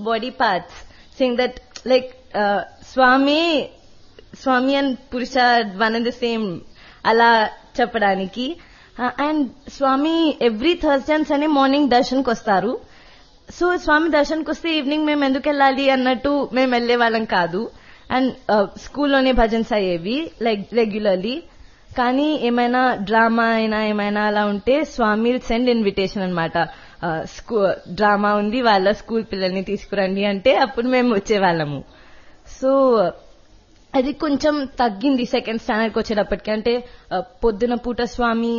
body parts, saying that like uh, Swami, Swami and Purusha are one and the same. అలా చెప్పడానికి and Swami every Thursday and Sunday morning దర్శన్కి వస్తారు so స్వామి దర్శన్కి వస్తే evening మేము ఎందుకు వెళ్ళాలి అన్నట్టు మేము వెళ్లే వాళ్ళం కాదు అండ్ స్కూల్లోనే భజన్స్ అయ్యేవి లైక్ రెగ్యులర్లీ కానీ ఏమైనా డ్రామా అయినా ఏమైనా అలా ఉంటే స్వామి సెండ్ ఇన్విటేషన్ అనమాట స్కూ డ్రామా ఉంది వాళ్ళ స్కూల్ పిల్లల్ని తీసుకురండి అంటే అప్పుడు మేము వచ్చేవాళ్ళము సో అది కొంచెం తగ్గింది సెకండ్ స్టాండర్డ్కి వచ్చేటప్పటికి అంటే ఆ, పొద్దున పూట స్వామి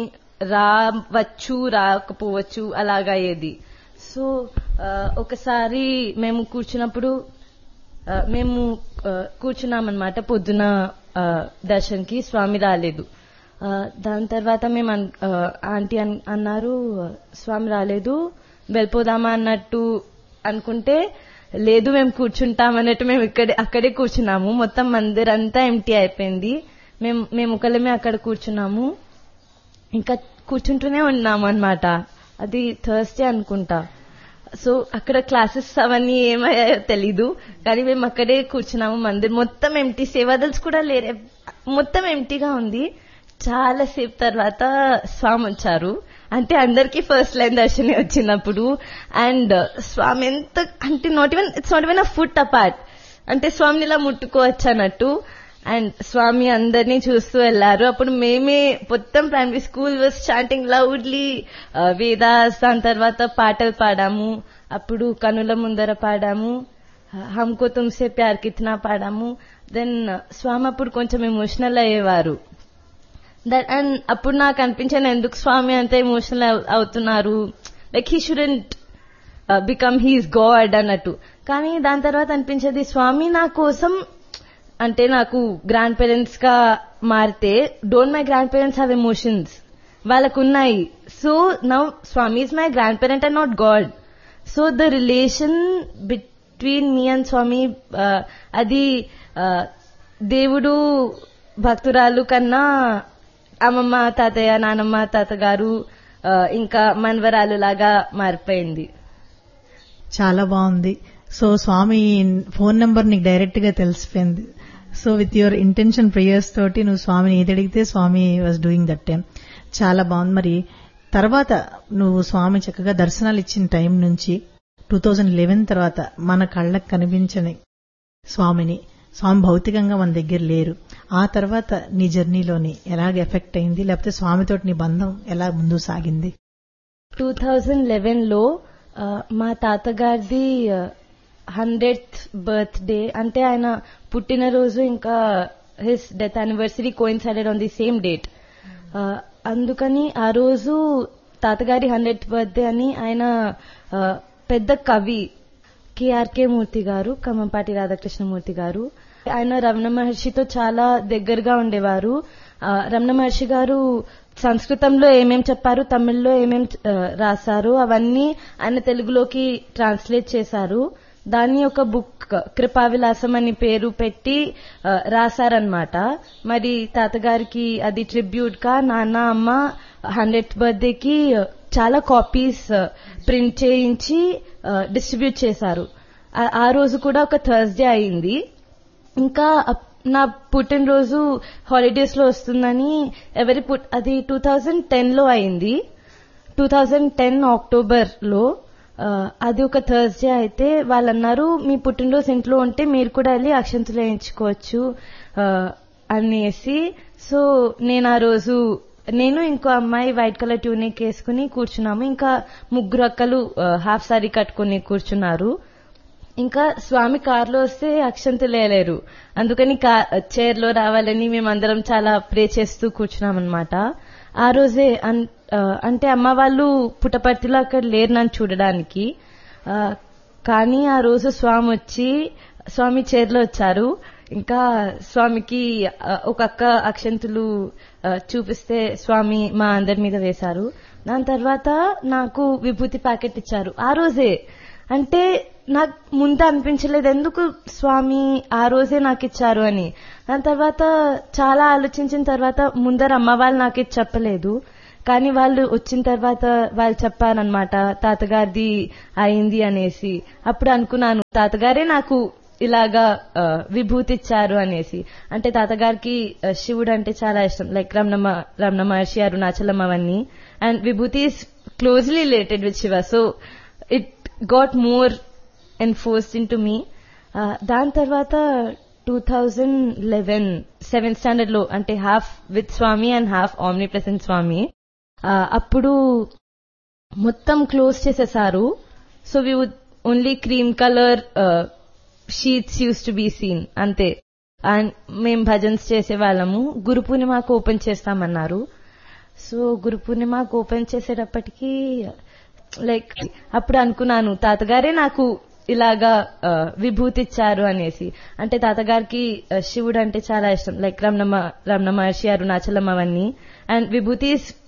రావచ్చు రాకపోవచ్చు అలాగా అయ్యేది సో ఆ, ఒకసారి మేము కూర్చున్నప్పుడు ఆ, మేము ఆ, కూర్చున్నామన్నమాట పొద్దున ఆ, దర్శన్కి స్వామి రాలేదు ఆ, దాని తర్వాత మేము అన్- ఆ, ఆంటీ అన్- అన్నారు స్వామి రాలేదు వెళ్ళిపోదామా అన్నట్టు అనుకుంటే లేదు మేము కూర్చుంటాం అన్నట్టు మేము ఇక్కడే అక్కడే కూర్చున్నాము మొత్తం మందిర్ అంతా ఎంటీ అయిపోయింది మేము మేము ఒకళ్ళమే అక్కడ కూర్చున్నాము ఇంకా కూర్చుంటూనే ఉన్నాము అన్నమాట అది థర్స్డే అనుకుంటా సో అక్కడ క్లాసెస్ అవన్నీ ఏమయ్యాయో తెలీదు కానీ మేము అక్కడే కూర్చున్నాము మందిర్ మొత్తం ఎంటీ సేవాదల్స్ కూడా లేరు మొత్తం ఎంటీగా ఉంది చాలా సేపు తర్వాత స్వామి వచ్చారు అంటే అందరికి ఫస్ట్ లైన్ దర్శనం వచ్చినప్పుడు అండ్ స్వామి ఎంత అంటే not even it's not even a foot apart అంటే స్వామిని ఇలా ముట్టుకోవచ్చు అన్నట్టు అండ్ స్వామి అందరినీ చూస్తూ వెళ్లారు అప్పుడు మేమే మొత్తం primary school was chanting loudly Vedas దాని తర్వాత పాటలు పాడాము అప్పుడు కనుల ముందర పాడాము హమ్కో తుమ్సే ప్యార్ కిత్నా పాడాము దెన్ స్వామి అప్పుడు కొంచెం ఎమోషనల్ అయ్యేవారు దట్ అండ్ అప్పుడు నాకు అనిపించాను ఎందుకు స్వామి అంత ఎమోషనల్ అవుతున్నారు like he shouldn't become his god అన్నట్టు కానీ దాని తర్వాత అనిపించేది స్వామి నా కోసం అంటే నాకు గ్రాండ్ పేరెంట్స్ గా మారితే don't my grand parents have emotions వాళ్ళకు ఉన్నాయి so now Swami is my grand parent and not god so the relation between me and Swami ఆ, అది ఆ, దేవుడు భక్తురాలు కన్నా అమ్మమ్మ తాతయ్య నానమ్మ తాతగారు ఆ, ఇంకా మనవరాలు లాగా మారిపోయింది చాలా బాగుంది సో స్వామి ఫోన్ నంబర్ నీకు డైరెక్ట్ గా తెలిసిపోయింది so with your intention prayers తోటి నువ్వు స్వామిని ఏది అడిగితే Swami was doing that time చాలా బాగుంది మరి తర్వాత నువ్వు స్వామి చక్కగా దర్శనాలు ఇచ్చిన టైం నుంచి టూ థౌజండ్ లెవెన్ తర్వాత మన కళ్ళకు కనిపించని స్వామిని స్వామి భౌతికంగా మన దగ్గర లేరు ఆ తర్వాత నీ జర్నీలోని ఎలాగ ఎఫెక్ట్ అయింది లేకపోతే స్వామితోటి నీ బంధం ఎలా ముందుకు సాగింది టూ థౌజండ్ లెవెన్ లో ఆ, మా తాతగారిది హండ్రెడ్ బర్త్డే అంటే ఆయన పుట్టినరోజు ఇంకా his death anniversary coincided on the same date అందుకని ఆ రోజు తాతగారి హండ్రెడ్ బర్త్డే అని ఆయన ఆ, పెద్ద కవి కేఆర్కే మూర్తి గారు ఖమ్మంపాటి రాధాకృష్ణమూర్తి గారు ఆయన రమణ మహర్షితో చాలా దగ్గరగా ఉండేవారు ఆ, రమణ మహర్షి గారు సంస్కృతంలో ఏమేం చెప్పారు తమిళ్లో ఏమేం ఆ, రాశారు అవన్నీ ఆయన తెలుగులోకి ట్రాన్స్లేట్ చేశారు దాన్ని ఒక బుక్ కృపావిలాసం అని పేరు పెట్టి ఆ, రాశారనమాట మరి తాతగారికి అది ట్రిబ్యూట్ గా నాన్న అమ్మ హండ్రెడ్ బర్త్డేకి చాలా కాపీస్ ప్రింట్ చేయించి డిస్ట్రిబ్యూట్ చేశారు ఆ- ఆ రోజు కూడా ఒక థర్స్డే అయింది ఇంకా అప్- నా పుట్టినరోజు హాలిడేస్ లో వస్తుందని ఎవరి పుట్ అది టూ థౌజండ్ టెన్ లో అయింది టూ థౌజండ్ టెన్ అక్టోబర్ లో ఆ, అది ఒక థర్స్డే అయితే వాళ్ళు అన్నారు మీ పుట్టినరోజు ఇంట్లో ఉంటే మీరు కూడా వెళ్ళి అక్షంతలు వేయించుకోవచ్చు ఆ, అనేసి సో నేను ఆ రోజు నేను ఇంకో అమ్మాయి వైట్ కలర్ ట్యూనిక్ వేసుకుని కూర్చున్నాము ఇంకా ముగ్గురు అక్కలు హాఫ్ సారీ కట్టుకుని కూర్చున్నారు ఇంకా స్వామి కారులో వస్తే అక్షంతలు లేలేరు అందుకని చైర్ లో రావాలని మేమందరం చాలా ప్రే చేస్తూ కూర్చున్నాం అనమాట ఆ రోజే అన్- ఆ, అంటే అమ్మ వాళ్ళు పుట్టపర్తిలో అక్కడ లేరు నన్ను చూడడానికి ఆ, కానీ ఆ రోజు స్వామి వచ్చి స్వామి చైర్లో వచ్చారు ఇంకా స్వామికి ఆ, ఒక అక్క అక్షంతులు ఆ, చూపిస్తే స్వామి మా అందరి మీద వేశారు దాని తర్వాత నాకు విభూతి ప్యాకెట్ ఇచ్చారు ఆ రోజే అంటే నాకు ముందు అనిపించలేదు ఎందుకు స్వామి ఆ రోజే నాకు ఇచ్చారు అని దాని తర్వాత చాలా ఆలోచించిన తర్వాత ముందర అమ్మ వాళ్ళు నాకు ఇది చెప్పలేదు కానీ వాళ్ళు వచ్చిన తర్వాత వాళ్ళు చెప్పారనమాట తాతగారిది అయింది అనేసి అప్పుడు అనుకున్నాను తాతగారే నాకు ఇలాగా ఆ, విభూతి ఇచ్చారు అనేసి అంటే తాతగారికి ఆ, శివుడు అంటే చాలా ఇష్టం లైక్ రమణమ్మ రమణ మహర్షి అరుణాచలం అవన్నీ and vibhuti is closely related with Shiva so it got more enforced in to me దాని తర్వాత two thousand eleven seventh standard లో అంటే half with Swami and half omnipresent Swami ఆ, అప్పుడు మొత్తం క్లోజ్ చేసేసారు so we would only cream colour sheets use to be seen అంతే and మేం భజన్స్ చేసేవాళ్ళము గురు పూర్ణిమకు ఓపెన్ చేస్తామన్నారు సో గురు పూర్ణిమకు ఓపెన్ చేసేటప్పటికి లైక్ అప్పుడు అనుకున్నాను తాతగారే నాకు ఇలాగా ఆ, విభూతి ఇచ్చారు అనేసి అంటే తాతగారికి ఆ, శివుడు అంటే చాలా ఇష్టం లైక్ రమణ రమణ మహర్షి అరుణాచలం అవన్నీ అండ్ విభూతి ఈస్